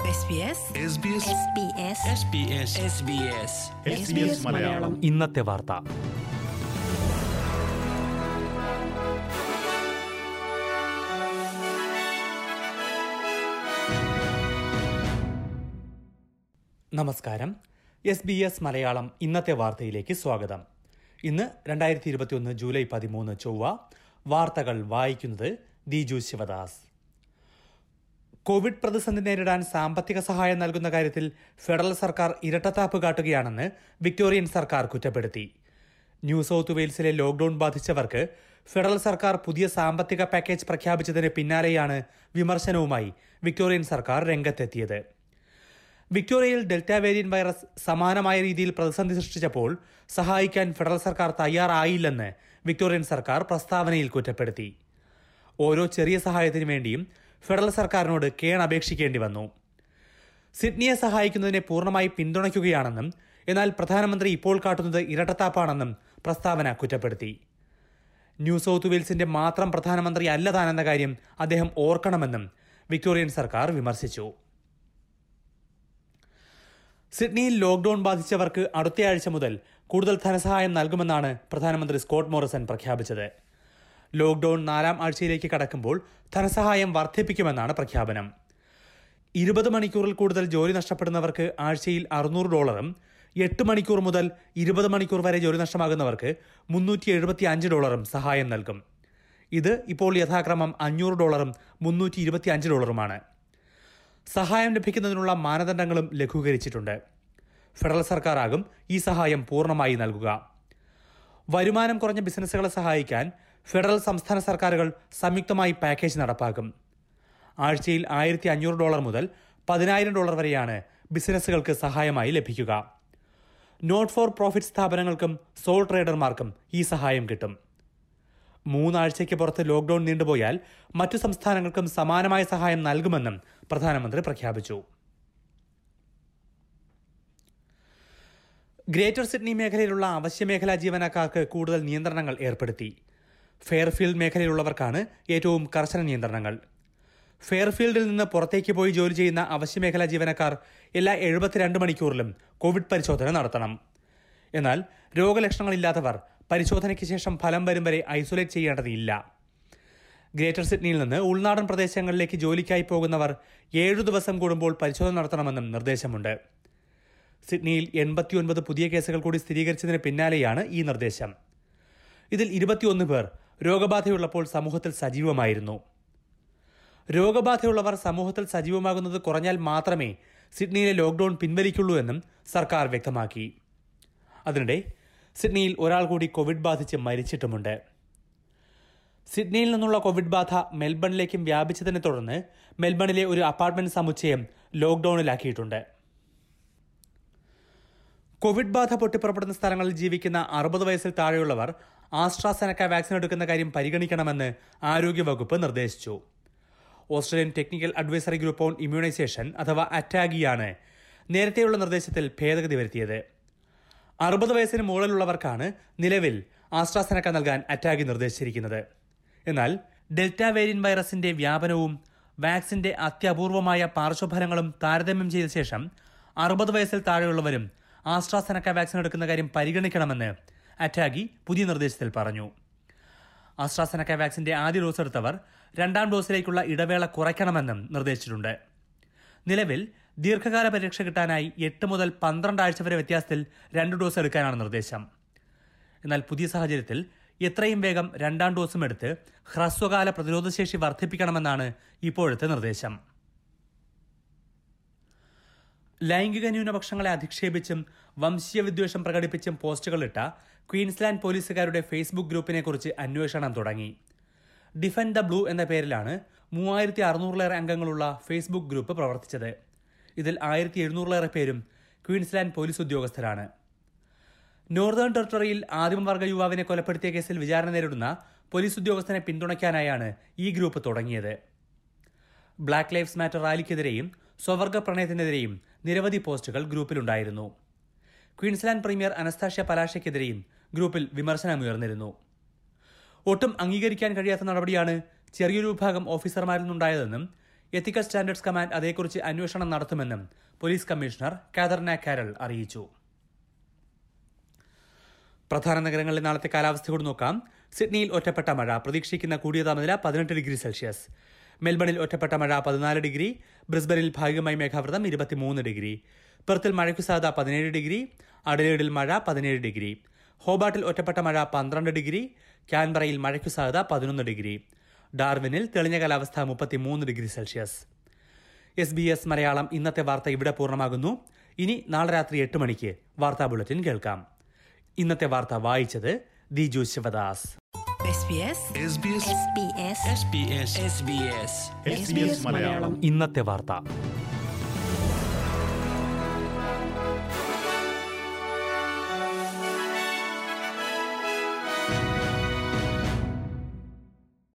SBS SBS Malayalam ഇന്നത്തെ വാർത്ത നമസ്കാരം എസ് ബി എസ് മലയാളം ഇന്നത്തെ വാർത്തയിലേക്ക് സ്വാഗതം ഇന്ന് രണ്ടായിരത്തി ഇരുപത്തിയൊന്ന് ജൂലൈ പതിമൂന്ന് ചൊവ്വ വാർത്തകൾ വായിക്കുന്നത് ദിജു ശിവദാസ് കോവിഡ് പ്രതിസന്ധി നേരിടാൻ സാമ്പത്തിക സഹായം നൽകുന്ന കാര്യത്തിൽ ഫെഡറൽ സർക്കാർ ഇരട്ടത്താപ്പ് കാട്ടുകയാണെന്ന് വിക്ടോറിയൻ സർക്കാർ കുറ്റപ്പെടുത്തി ന്യൂ സൌത്ത് വെയിൽസിലെ ലോക്ഡൌൺ ബാധിച്ചവർക്ക് ഫെഡറൽ സർക്കാർ പുതിയ സാമ്പത്തിക പാക്കേജ് പ്രഖ്യാപിച്ചതിന് പിന്നാലെയാണ് വിമർശനവുമായി വിക്ടോറിയൻ സർക്കാർ രംഗത്തെത്തിയത് വിക്ടോറിയയിൽ ഡെൽറ്റ വേരിയന്റ് വൈറസ് സമാനമായ രീതിയിൽ പ്രതിസന്ധി സൃഷ്ടിച്ചപ്പോൾ സഹായിക്കാൻ ഫെഡറൽ സർക്കാർ തയ്യാറായില്ലെന്ന് വിക്ടോറിയൻ സർക്കാർ പ്രസ്താവനയിൽ കുറ്റപ്പെടുത്തി ഓരോ ചെറിയ സഹായത്തിനു വേണ്ടിയും ഫെഡറൽ സർക്കാരിനോട് കേണപേക്ഷിക്കേണ്ടി വന്നു സിഡ്നിയെ സഹായിക്കുന്നതിനെ പൂർണ്ണമായി പിന്തുണയ്ക്കുകയാണെന്നും എന്നാൽ പ്രധാനമന്ത്രി ഇപ്പോൾ കാട്ടുന്നത് ഇരട്ടത്താപ്പാണെന്നും പ്രസ്താവന കുറ്റപ്പെടുത്തി ന്യൂ സൌത്ത് വെയിൽസിന്റെ മാത്രം പ്രധാനമന്ത്രി അല്ല താനെന്ന കാര്യം അദ്ദേഹം ഓർക്കണമെന്നും വിക്ടോറിയൻ സർക്കാർ വിമർശിച്ചു സിഡ്നിയിൽ ലോക്ഡൌൺ ബാധിച്ചവർക്ക് അടുത്തയാഴ്ച മുതൽ കൂടുതൽ ധനസഹായം നൽകുമെന്നാണ് പ്രധാനമന്ത്രി സ്കോട്ട് മോറിസൺ പ്രഖ്യാപിച്ചത് ലോക്ഡൌൺ നാലാം ആഴ്ചയിലേക്ക് കടക്കുമ്പോൾ ധനസഹായം വർദ്ധിപ്പിക്കുമെന്നാണ് പ്രഖ്യാപനം ഇരുപത് മണിക്കൂറിൽ കൂടുതൽ ജോലി നഷ്ടപ്പെടുന്നവർക്ക് ആഴ്ചയിൽ അറുന്നൂറ് ഡോളറും എട്ട് മണിക്കൂർ മുതൽ ഇരുപത് മണിക്കൂർ വരെ ജോലി നഷ്ടമാകുന്നവർക്ക് മുന്നൂറ്റി എഴുപത്തി അഞ്ച് ഡോളറും സഹായം നൽകും ഇത് ഇപ്പോൾ യഥാക്രമം അഞ്ഞൂറ് ഡോളറും മുന്നൂറ്റി ഇരുപത്തി അഞ്ച് ഡോളറുമാണ് സഹായം ലഭിക്കുന്നതിനുള്ള മാനദണ്ഡങ്ങളും ലഘൂകരിച്ചിട്ടുണ്ട് ഫെഡറൽ സർക്കാരാകും ഈ സഹായം പൂർണ്ണമായി നൽകുക വരുമാനം കുറഞ്ഞ ബിസിനസ്സുകളെ സഹായിക്കാൻ ഫെഡറൽ സംസ്ഥാന സർക്കാരുകൾ സംയുക്തമായി പാക്കേജ് നടപ്പാക്കും ആഴ്ചയിൽ ആയിരത്തി അഞ്ഞൂറ് ഡോളർ മുതൽ പതിനായിരം ഡോളർ വരെയാണ് ബിസിനസ്സുകൾക്ക് സഹായമായി ലഭിക്കുക നോട്ട് ഫോർ പ്രോഫിറ്റ് സ്ഥാപനങ്ങൾക്കും സോൾ ട്രേഡർമാർക്കും ഈ സഹായം കിട്ടും മൂന്നാഴ്ചയ്ക്ക് പുറത്ത് ലോക്ഡൌൺ നീണ്ടുപോയാൽ മറ്റു സംസ്ഥാനങ്ങൾക്കും സമാനമായ സഹായം നൽകുമെന്നും പ്രധാനമന്ത്രി പ്രഖ്യാപിച്ചു ഗ്രേറ്റർ സിഡ്നി മേഖലയിലുള്ള അവശ്യമേഖലാ ജീവനക്കാർക്ക് കൂടുതൽ നിയന്ത്രണങ്ങൾ ഏർപ്പെടുത്തി ഫെയർഫീൽഡ് മേഖലയിലുള്ളവർക്കാണ് ഏറ്റവും കർശന നിയന്ത്രണങ്ങൾ ഫെയർഫീൽഡിൽ നിന്ന് പുറത്തേക്ക് പോയി ജോലി ചെയ്യുന്ന അവശ്യമേഖലാ ജീവനക്കാർ എല്ലാ എഴുപത്തിരണ്ട് മണിക്കൂറിലും കോവിഡ് പരിശോധന നടത്തണം എന്നാൽ രോഗലക്ഷണങ്ങളില്ലാത്തവർ പരിശോധനയ്ക്ക് ശേഷം ഫലം വരും വരെ ഐസൊലേറ്റ് ചെയ്യേണ്ടതില്ല ഗ്രേറ്റർ സിഡ്നിയിൽ നിന്ന് ഉൾനാടൻ പ്രദേശങ്ങളിലേക്ക് ജോലിക്കായി പോകുന്നവർ ഏഴു ദിവസം കൂടുമ്പോൾ പരിശോധന നടത്തണമെന്നും നിർദ്ദേശമുണ്ട് സിഡ്നിയിൽ എൺപത്തിയൊൻപത് പുതിയ കേസുകൾ കൂടി സ്ഥിരീകരിച്ചതിന് പിന്നാലെയാണ് ഈ നിർദ്ദേശം ഇതിൽ ഇരുപത്തിയൊന്ന് പേർ രോഗബാധയുള്ളപ്പോൾ സമൂഹത്തിൽ സജീവമായിരുന്നു രോഗബാധയുള്ളവർ സമൂഹത്തിൽ സജീവമാകുന്നത് കുറഞ്ഞാൽ മാത്രമേ സിഡ്നിയിലെ ലോക്ഡൌൺ പിൻവലിക്കുള്ളൂ എന്നും സർക്കാർ വ്യക്തമാക്കി അതിനിടെ സിഡ്നിയിൽ ഒരാൾ കൂടി കോവിഡ് ബാധിച്ച് മരിച്ചിട്ടുമുണ്ട് സിഡ്നിയിൽ നിന്നുള്ള കോവിഡ് ബാധ മെൽബണിലേക്കും വ്യാപിച്ചതിനെ തുടർന്ന് മെൽബണിലെ ഒരു അപ്പാർട്ട്മെന്റ് സമുച്ചയം ലോക്ഡൌണിലാക്കിയിട്ടുണ്ട് കോവിഡ് ബാധ പൊട്ടിപ്പുറപ്പെടുന്ന സ്ഥലങ്ങളിൽ ജീവിക്കുന്ന അറുപത് വയസ്സിൽ താഴെയുള്ളവർ ആസ്ട്രാസെനക്ക വാക്സിൻ എടുക്കുന്ന കാര്യം പരിഗണിക്കണമെന്ന് ആരോഗ്യവകുപ്പ് നിർദ്ദേശിച്ചു Australian technical advisory group on immunisation അഥവാ അറ്റാഗിയാണ് നേരത്തെയുള്ള നിർദ്ദേശത്തിൽ ഭേദഗതി വരുത്തിയത് അറുപത് വയസ്സിന് മുകളിലുള്ളവർക്കാണ് നിലവിൽ ആസ്ട്രാസെനക്ക നൽകാൻ അറ്റാഗി നിർദ്ദേശിച്ചിരിക്കുന്നത് എന്നാൽ ഡെൽറ്റ വേരിയന്റ് വൈറസിന്റെ വ്യാപനവും വാക്സിന്റെ അത്യപൂർവമായ പാർശ്വഫലങ്ങളും താരതമ്യം ചെയ്ത ശേഷം അറുപത് വയസ്സിൽ താഴെയുള്ളവരും ആസ്ട്രാസെനക്ക വാക്സിൻ എടുക്കുന്ന കാര്യം പരിഗണിക്കണമെന്ന് അറ്റാഗി പുതിയ നിർദ്ദേശത്തിൽ പറഞ്ഞു ആസ്ട്രാസെനക്ക വാക്സിന്റെ ആദ്യ ഡോസ് എടുത്തവർ രണ്ടാം ഡോസിലേക്കുള്ള ഇടവേള കുറയ്ക്കണമെന്നും നിർദ്ദേശിച്ചിട്ടുണ്ട് നിലവിൽ ദീർഘകാല പരീക്ഷ കിട്ടാനായി എട്ട് മുതൽ പന്ത്രണ്ട് ആഴ്ച വരെ വ്യത്യാസത്തിൽ രണ്ട് ഡോസ് എടുക്കാനാണ് നിർദ്ദേശം എന്നാൽ പുതിയ സാഹചര്യത്തിൽ എത്രയും വേഗം രണ്ടാം ഡോസും എടുത്ത് ഹ്രസ്വകാല പ്രതിരോധശേഷി വർദ്ധിപ്പിക്കണമെന്നാണ് ഇപ്പോഴത്തെ നിർദ്ദേശം ലൈംഗിക ന്യൂനപക്ഷങ്ങളെ അധിക്ഷേപിച്ചും വംശീയ വിദ്വേഷം പ്രകടിപ്പിച്ചും പോസ്റ്റുകളിട്ട ക്വീൻസ്ലാൻഡ് പോലീസുകാരുടെ ഫേസ്ബുക്ക് ഗ്രൂപ്പിനെ കുറിച്ച് അന്വേഷണം തുടങ്ങി ഡിഫൻഡ് ദ ബ്ലൂ എന്ന പേരിലാണ് മൂവായിരത്തി അറുന്നൂറിലേറെ അംഗങ്ങളുള്ള ഫേസ്ബുക്ക് ഗ്രൂപ്പ് പ്രവർത്തിച്ചത് ഇതിൽ ആയിരത്തി എഴുന്നൂറിലേറെ പേരും ക്വീൻസ്ലാൻഡ് പോലീസ് ഉദ്യോഗസ്ഥരാണ് നോർത്തേൺ ടെറിട്ടറിയിൽ ആദിമവർഗ യുവാവിനെ കൊലപ്പെടുത്തിയ കേസിൽ വിചാരണ നേരിടുന്ന പോലീസ് ഉദ്യോഗസ്ഥനെ പിന്തുണയ്ക്കാനായാണ് ഈ ഗ്രൂപ്പ് തുടങ്ങിയത് ബ്ലാക്ക് ലൈഫ്സ് മാറ്റർ റാലിക്കെതിരെയും സ്വവർഗ പ്രണയത്തിനെതിരെയും നിരവധി പോസ്റ്റുകൾ ഗ്രൂപ്പിലുണ്ടായിരുന്നു ക്വീൻസ്ലാൻഡ് പ്രീമിയർ അനസ്താഷ്യ പലാഷയ്ക്കെതിരെയും ഗ്രൂപ്പിൽ വിമർശനമുയർന്നിരുന്നു ഒട്ടും അംഗീകരിക്കാൻ കഴിയാത്ത നടപടിയാണ് ചെറിയൊരു വിഭാഗം ഓഫീസർമാരിൽ നിന്നുണ്ടായതെന്നും എത്തിക്കൽ സ്റ്റാൻഡേർഡ്സ് കമാൻഡ് അതേക്കുറിച്ച് അന്വേഷണം നടത്തുമെന്നും പോലീസ് കമ്മീഷണർ കാതർന കാരൽ അറിയിച്ചു പ്രധാന നഗരങ്ങളിലെ നാളത്തെ കാലാവസ്ഥ കൂടി നോക്കാം സിഡ്നിയിൽ ഒറ്റപ്പെട്ട മഴ പ്രതീക്ഷിക്കുന്ന കൂടിയ താപനില പതിനെട്ട് ഡിഗ്രി സെൽഷ്യസ് മെൽബണിൽ ഒറ്റപ്പെട്ട മഴ പതിനാല് ഡിഗ്രി ബ്രിസ്ബനിൽ ഭാഗികമായി മേഘാവൃതം ഇരുപത്തിമൂന്ന് ഡിഗ്രി പെർത്തിൽ മഴയ്ക്കു സാധ്യത പതിനേഴ് ഡിഗ്രി അഡലേഡിൽ മഴ പതിനേഴ് ഡിഗ്രി ഹോബാട്ടിൽ ഒറ്റപ്പെട്ട മഴ പന്ത്രണ്ട് ഡിഗ്രി ക്യാൻബറയിൽ മഴയ്ക്കു സാധ്യത പതിനൊന്ന് ഡിഗ്രി ഡാർവിനിൽ തെളിഞ്ഞ കാലാവസ്ഥ മുപ്പത്തിമൂന്ന് degree Celsius S B S Malayalam ഇന്നത്തെ വാർത്ത ഇവിടെ പൂർണ്ണമാകുന്നു ഇനി നാളെ രാത്രി എട്ട് മണിക്ക് വാർത്താ ബുള്ളറ്റിൻ കേൾക്കാം ഇന്നത്തെ വാർത്ത വായിച്ചത് Diju Sivadas SBS SBS SBS SBS SBS SBS Malayalam ഇന്നത്തെ വാർത്ത